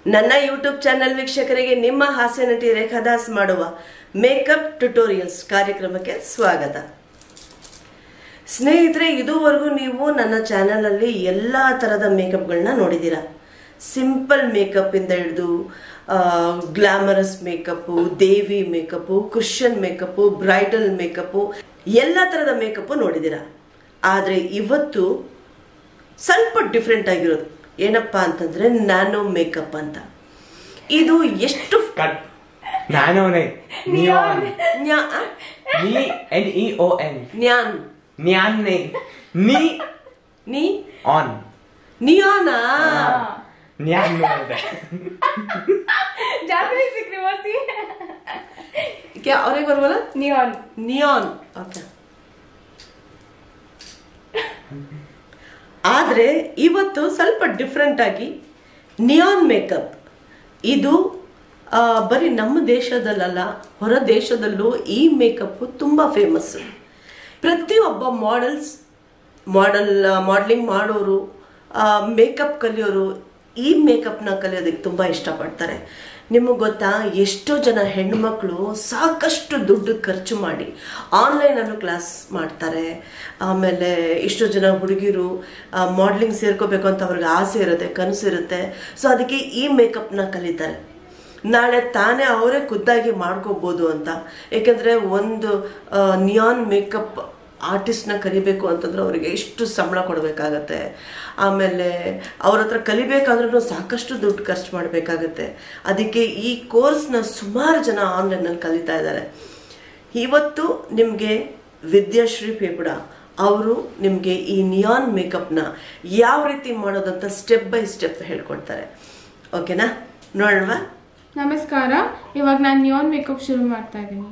ನನ್ನ YouTube channel ವೀಕ್ಷಕರಿಗೆ ನಿಮ್ಮ ಹಾಸ್ಯ ನಟಿ ರೇಖಾದಾಸ್ ಮಾಡುವ ಮೇಕಪ್ ಟ್ಯುಟೋರಿಯಲ್ಸ್ ಕಾರ್ಯಕ್ರಮಕ್ಕೆ ಸ್ವಾಗತ ಸ್ನೇಹಿತರೆ ಇದುವರೆಗೂ ನೀವು ನನ್ನ ಚಾನಲಲ್ಲಿ ಎಲ್ಲ ಥರದ ಮೇಕಪ್ಗಳನ್ನ ನೋಡಿದ್ದೀರಾ ಸಿಂಪಲ್ ಮೇಕಪ್ ಇಂದ ಹಿಡಿದು ಗ್ಲಾಮರಸ್ ಮೇಕಪ್ಪು ದೇವಿ makeup Christian makeup bridal makeup ಎಲ್ಲ ಥರದ ಮೇಕಪ್ಪು ನೋಡಿದ್ದೀರಾ ಆದರೆ ಇವತ್ತು ಸ್ವಲ್ಪ ಡಿಫ್ರೆಂಟ್ ಆಗಿರೋದು ಏನಪ್ಪ ಅಂತಂದ್ರೆ ನ್ಯಾನೋ ಮೇಕಪ್ ಅಂತ ಇದು ಎಷ್ಟು ಕಟ್ ನ್ಯಾನೋನೆ ನಿಯಾನ್ ನ್ಯಾ- ಆ? ನಿ ಎನ್ ಇ ಓ ಎನ್ ನ್ಯಾನ್ ನ್ಯಾನ್ನೆ ನಿ ನೀ ಆನ್ ನಿಯಾನಾ ನ್ಯಾನ್ ನೋಡಿದೆ ಜಾಪನೀಸ್ ಸಿಕ್ರಿ ಓಸಿ ಅವ್ರಿಗೆ ಬರ್ಬೋದ ನಿಯಾನ್ ನಿಯಾನ್ ಓಕೆ ಆದರೆ ಇವತ್ತು ಸ್ವಲ್ಪ ಡಿಫ್ರೆಂಟ್ ಆಗಿ ನಿಯಾನ್ ಮೇಕಪ್ ಇದು ಆ, ಬರೀ ನಮ್ಮ ದೇಶದಲ್ಲ ಹೊರ ದೇಶದಲ್ಲೂ ಈ ಮೇಕಪ್ ತುಂಬ ಫೇಮಸ್ ಪ್ರತಿಯೊಬ್ಬ ಮಾಡೆಲ್ಸ್ ಮಾಡೆಲ್ ಮಾಡಲಿಂಗ್ ಮಾಡೋರು ಮೇಕಪ್ ಕಲಿಯೋರು ಈ ಮೇಕಪ್ನ ಕಲಿಯೋದಕ್ಕೆ ತುಂಬ ಇಷ್ಟಪಡ್ತಾರೆ ನಿಮಗೆ ಗೊತ್ತಾ ಎಷ್ಟೋ ಜನ ಹೆಣ್ಮಕ್ಳು ಸಾಕಷ್ಟು ದುಡ್ಡು ಖರ್ಚು ಮಾಡಿ ಆನ್ಲೈನಲ್ಲೂ ಕ್ಲಾಸ್ ಮಾಡ್ತಾರೆ ಆಮೇಲೆ ಎಷ್ಟೋ ಜನ ಹುಡುಗಿರು ಮಾಡ್ಲಿಂಗ್ ಸೇರ್ಕೋಬೇಕು ಅಂತ ಅವ್ರಿಗೆ ಆಸೆ ಇರುತ್ತೆ ಕನಸು ಇರುತ್ತೆ ಸೊ ಅದಕ್ಕೆ ಈ ಮೇಕಪ್ನ ಕಲಿತಾರೆ ನಾಳೆ ತಾನೇ ಅವರೇ ಖುದ್ದಾಗಿ ಮಾಡ್ಕೋಬೋದು ಅಂತ ಏಕೆಂದರೆ ಒಂದು ನಿಯಾನ್ ಮೇಕಪ್ ಆರ್ಟಿಸ್ಟ್ನ ಕಲಿಬೇಕು ಅಂತಂದ್ರೆ ಅವರಿಗೆ ಎಷ್ಟು ಸಂಬಳ ಕೊಡಬೇಕಾಗತ್ತೆ ಆಮೇಲೆ ಅವ್ರ ಹತ್ರ ಕಲಿಬೇಕಾದ್ರೂ ಸಾಕಷ್ಟು ದುಡ್ಡು ಖರ್ಚು ಮಾಡಬೇಕಾಗತ್ತೆ ಅದಕ್ಕೆ ಈ ಕೋರ್ಸ್ನ ಸುಮಾರು ಜನ ಆನ್ಲೈನಲ್ಲಿ ಕಲಿತಾ ಇದ್ದಾರೆ ಇವತ್ತು ನಿಮಗೆ ವಿದ್ಯಾಶ್ರೀ ಪೇಪುಡ ಅವರು ನಿಮಗೆ ಈ ನಿಯಾನ್ ಮೇಕಪ್ನ ಯಾವ ರೀತಿ ಮಾಡೋದಂತ ಸ್ಟೆಪ್ ಬೈ ಸ್ಟೆಪ್ ಹೇಳ್ಕೊಡ್ತಾರೆ ಓಕೆನಾ ನೋಡೋಣ ನಮಸ್ಕಾರ ಇವಾಗ ನಾನು ನಿಯಾನ್ ಮೇಕಪ್ ಶುರು ಮಾಡ್ತಾ ಇದ್ದೀನಿ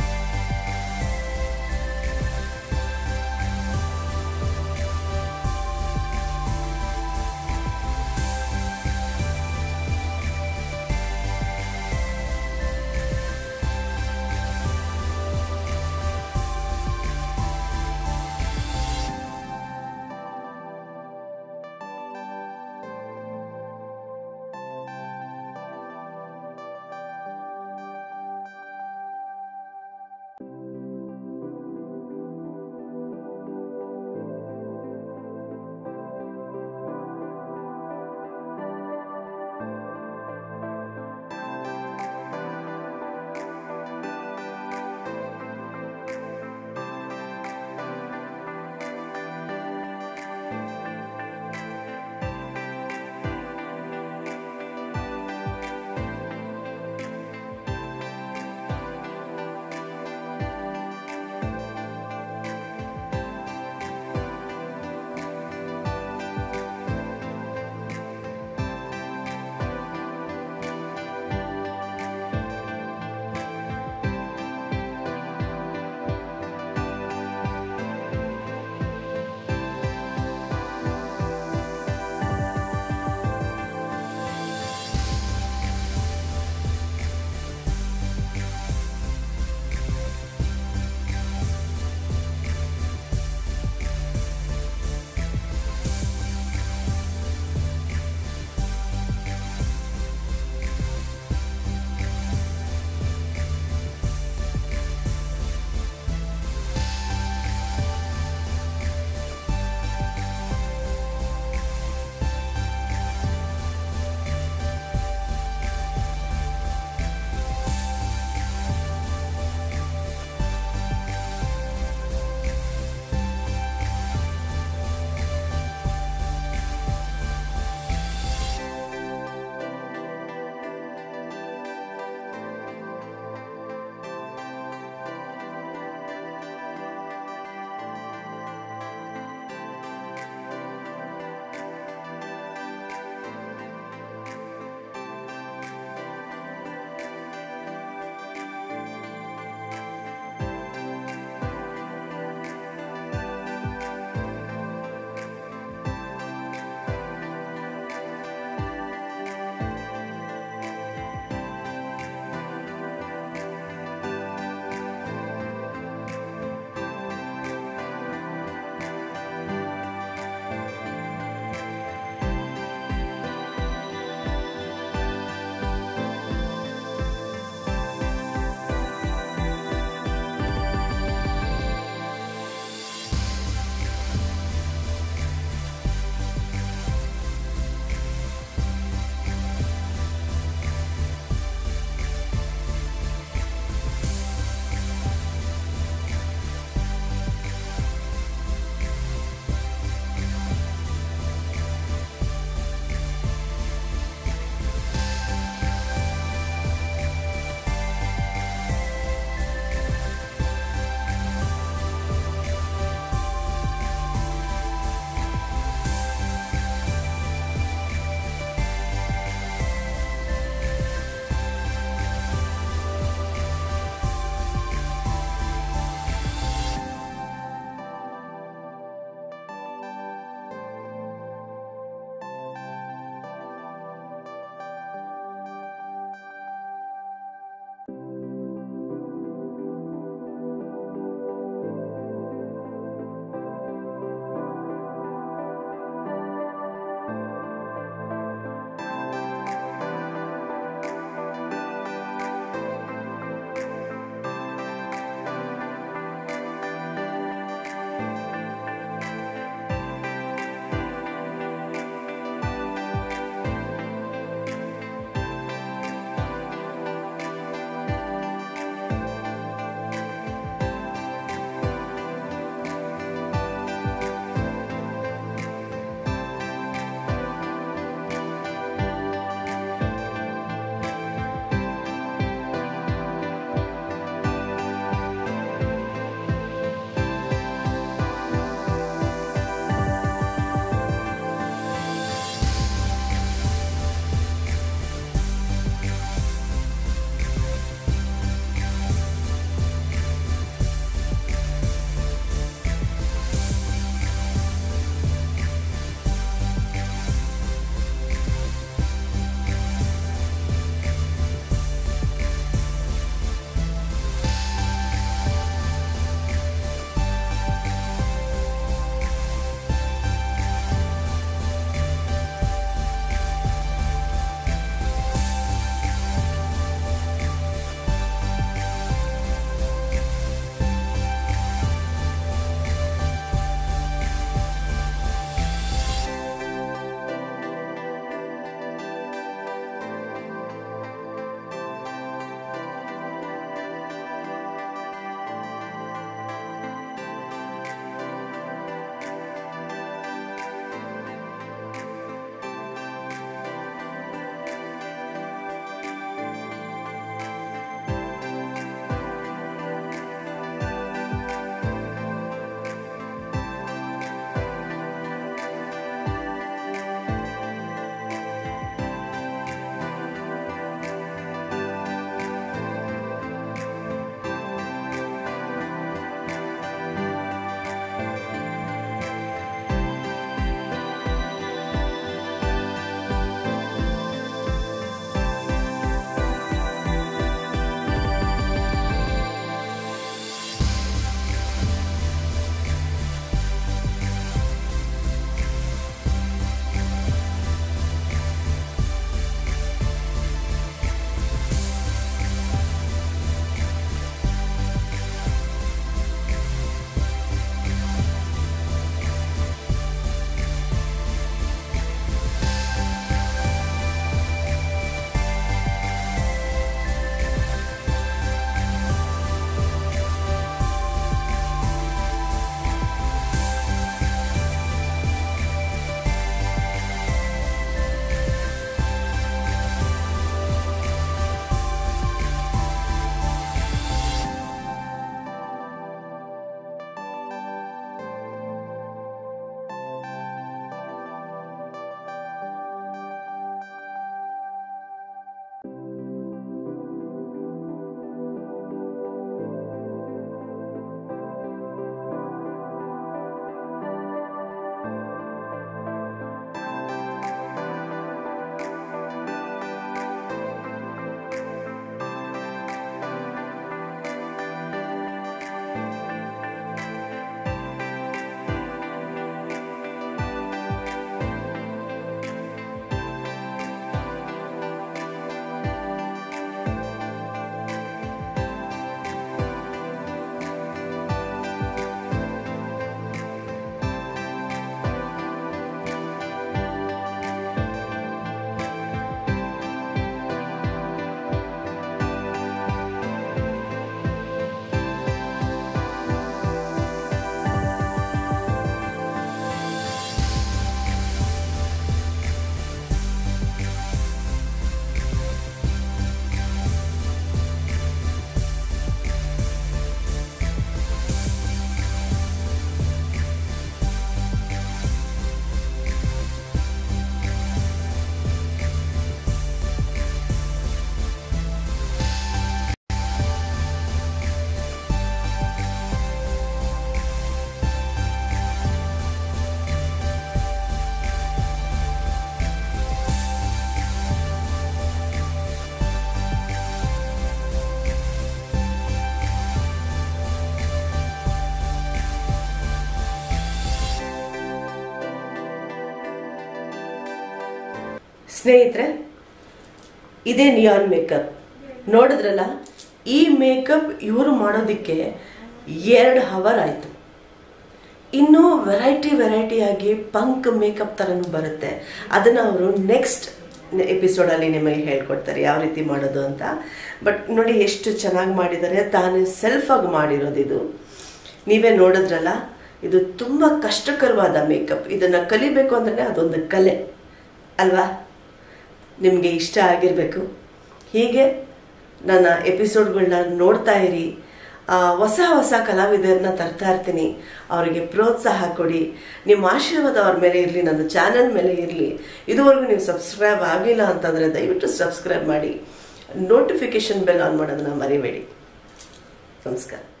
ಸ್ನೇಹಿತರೆ ಇದೇ ನಿಯಾನ್ ಮೇಕಪ್ ನೋಡಿದ್ರಲ್ಲ ಈ ಮೇಕಪ್ ಇವರು ಮಾಡೋದಕ್ಕೆ ಎರಡು ಹವರ್ ಆಯಿತು ಇನ್ನೂ ವೆರೈಟಿ ವೆರೈಟಿಯಾಗಿ ಪಂಕ್ ಮೇಕಪ್ ಥರನೂ ಬರುತ್ತೆ ಅದನ್ನು ಅವರು ನೆಕ್ಸ್ಟ್ ಎಪಿಸೋಡಲ್ಲಿ ನಿಮಗೆ ಹೇಳ್ಕೊಡ್ತಾರೆ ಯಾವ ರೀತಿ ಮಾಡೋದು ಅಂತ ಬಟ್ ನೋಡಿ ಎಷ್ಟು ಚೆನ್ನಾಗಿ ಮಾಡಿದ್ದಾರೆ ತಾನು ಸೆಲ್ಫಾಗಿ ಮಾಡಿರೋದು ಇದು ನೀವೇ ನೋಡಿದ್ರಲ್ಲ ಇದು ತುಂಬ ಕಷ್ಟಕರವಾದ ಮೇಕಪ್ ಇದನ್ನು ಕಲಿಬೇಕು ಅಂದ್ರೆ ಅದೊಂದು ಕಲೆ ಅಲ್ವಾ ನಿಮಗೆ ಇಷ್ಟ ಆಗಿರಬೇಕು ಹೀಗೆ ನನ್ನ ಎಪಿಸೋಡ್ಗಳನ್ನ ನೋಡ್ತಾ ಇರಿ ಆ, ಹೊಸ ಹೊಸ ಕಲಾವಿದರನ್ನ ತರ್ತಾ ಇರ್ತೀನಿ ಅವರಿಗೆ ಪ್ರೋತ್ಸಾಹ ಕೊಡಿ ನಿಮ್ಮ ಆಶೀರ್ವಾದ ಅವ್ರ ಮೇಲೆ ಇರಲಿ ನನ್ನ ಚಾನಲ್ ಮೇಲೆ ಇರಲಿ ಇದುವರೆಗೂ ನೀವು ಸಬ್ಸ್ಕ್ರೈಬ್ ಆಗಿಲ್ಲ ಅಂತಂದರೆ ದಯವಿಟ್ಟು ಸಬ್ಸ್ಕ್ರೈಬ್ ಮಾಡಿ ನೋಟಿಫಿಕೇಶನ್ ಬೆಲ್ ಆನ್ ಮಾಡೋದನ್ನ ಮರಿಬೇಡಿ ನಮಸ್ಕಾರ